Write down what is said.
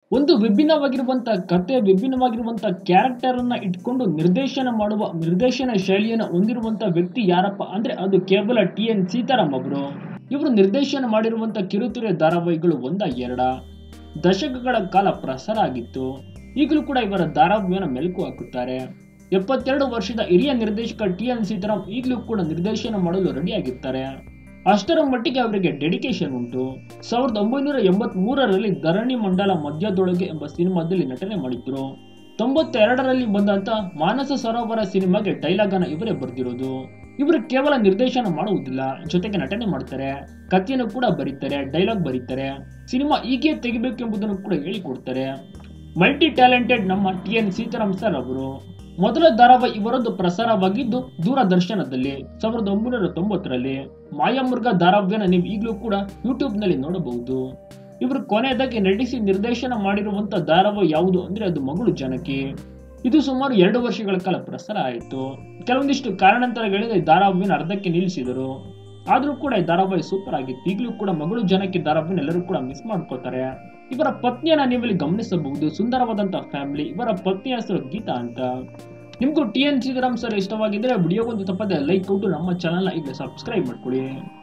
ಒಂದು ವಿಭಿನ್ನವಾಗಿರುವಂತ ಕತೆ ವಿಭಿನ್ನವಾಗಿರುವಂತ ಕ್ಯಾರೆಕ್ಟರ್ ಅನ್ನ ಇಟ್ಕೊಂಡು ನಿರ್ದೇಶನ ಮಾಡುವ ನಿರ್ದೇಶನ ಶೈಲಿಯನ್ನು ಹೊಂದಿರುವಂತ ವ್ಯಕ್ತಿ ಯಾರಪ್ಪ ಅಂದ್ರೆ ಅದು ಕೇವಲ ಟಿ ಎನ್ ಸೀತಾರಾಮ್ ಅವರು ಇವರು ನಿರ್ದೇಶನ ಮಾಡಿರುವಂತ ಕಿರುತೆರೆ ಧಾರಾವಾಹಿಗಳು ಒಂದ ಎರಡ ದಶಕಗಳ ಕಾಲ ಪ್ರಸಾರ ಆಗಿತ್ತು ಈಗಲೂ ಕೂಡ ಇವರ ಧಾರಾವಾಹಿಯನ್ನು ಮೆಲುಕು ಹಾಕುತ್ತಾರೆ ಎಪ್ಪತ್ತೆರಡು ವರ್ಷದ ಹಿರಿಯ ನಿರ್ದೇಶಕ ಟಿ ಎನ್ ಸೀತಾರಾಮ್ ಈಗಲೂ ಕೂಡ ನಿರ್ದೇಶನ ಮಾಡಲು ರೆಡಿಯಾಗಿರ್ತಾರೆ ಅಷ್ಟರ ಮಟ್ಟಿಗೆ ಅವರಿಗೆ ಡೆಡಿಕೇಶನ್ ಉಂಟು ಸಾವಿರದ ಒಂಬೈನೂರ ಎಂಬತ್ ಮೂರರಲ್ಲಿ ಧರಣಿ ಮಂಡಲ ಮಧ್ಯದೊಳಗೆ ಎಂಬ ಸಿನಿಮಾದಲ್ಲಿ ನಟನೆ ಮಾಡಿದ್ರು ತೊಂಬತ್ತೆರಡರಲ್ಲಿ ಬಂದಂತ ಮಾನಸ ಸರೋವರ ಸಿನಿಮಾಗೆ ಡೈಲಾಗ್ ಅನ್ನ ಇವರೇ ಬರೆದಿರೋದು ಇವರು ಕೇವಲ ನಿರ್ದೇಶನ ಮಾಡುವುದಿಲ್ಲ ಜೊತೆಗೆ ನಟನೆ ಮಾಡ್ತಾರೆ ಕಥೆಯನ್ನು ಕೂಡ ಬರೀತಾರೆ ಡೈಲಾಗ್ ಬರೀತಾರೆ ಸಿನಿಮಾ ಹೀಗೆ ತೆಗಿಬೇಕು ಎಂಬುದನ್ನು ಕೂಡ ಹೇಳಿಕೊಡ್ತಾರೆ ಮಲ್ಟಿ ಟ್ಯಾಲೆಂಟೆಡ್ ನಮ್ಮ ಟಿ ಎನ್ ಸೀತಾರಾಮ್ ಸರ್ ಅವರು ಮೊದಲ ಧಾರಾವಾಹಿ ಇವರದ್ದು ಪ್ರಸಾರವಾಗಿದ್ದು ದೂರದರ್ಶನದಲ್ಲಿ ಸಾವಿರದ ಒಂಬೈನೂರ ತೊಂಬತ್ತರಲ್ಲಿ ಮಾಯಾಮೃಗ ಧಾರಾವಾಹಿಯನ್ನು ನೀವು ಈಗಲೂ ಕೂಡ ಯೂಟ್ಯೂಬ್ ನಲ್ಲಿ ನೋಡಬಹುದು ಇವರು ಕೊನೆಯದಾಗಿ ನಟಿಸಿ ನಿರ್ದೇಶನ ಮಾಡಿರುವಂತ ಧಾರಾವಾಹಿ ಯಾವುದು ಅಂದ್ರೆ ಅದು ಮಗಳು ಜನಕಿ ಇದು ಸುಮಾರು ಎರಡು ವರ್ಷಗಳ ಕಾಲ ಪ್ರಸಾರ ಆಯಿತು ಕೆಲವೊಂದಿಷ್ಟು ಕಾರಣಾಂತರಗಳಿಂದ ಈ ಧಾರಾವಾಹಿನ ಅರ್ಧಕ್ಕೆ ನಿಲ್ಲಿಸಿದರು ಆದ್ರೂ ಕೂಡ ಈ ಧಾರಾವಾಹಿ ಸೂಪರ್ ಆಗಿತ್ತು ಈಗಲೂ ಕೂಡ ಮಗಳು ಜನಕ್ಕೆ ಧಾರಾವಾಹಿನ ಎಲ್ಲರೂ ಕೂಡ ಮಿಸ್ ಮಾಡ್ಕೋತಾರೆ ಇವರ ಪತ್ನಿಯನ್ನ ನೀವಿಲ್ಲಿ ಗಮನಿಸಬಹುದು ಸುಂದರವಾದಂತಹ ಫ್ಯಾಮಿಲಿ ಇವರ ಪತ್ನಿಯ ಹೆಸರು ಗೀತಾ ಅಂತ ನಿಮ್ಗೂ ಟಿ ಎನ್ ಸೀತಾರಾಮ್ ಸರ್ ಇಷ್ಟವಾಗಿದ್ರೆ ವಿಡಿಯೋಗೊಂದು ತಪ್ಪದೆ ಲೈಕ್ ಕೊಟ್ಟು ನಮ್ಮ ಚಾನಲ್ನ ಈಗ ಸಬ್ಸ್ಕ್ರೈಬ್ ಮಾಡ್ಕೊಳ್ಳಿ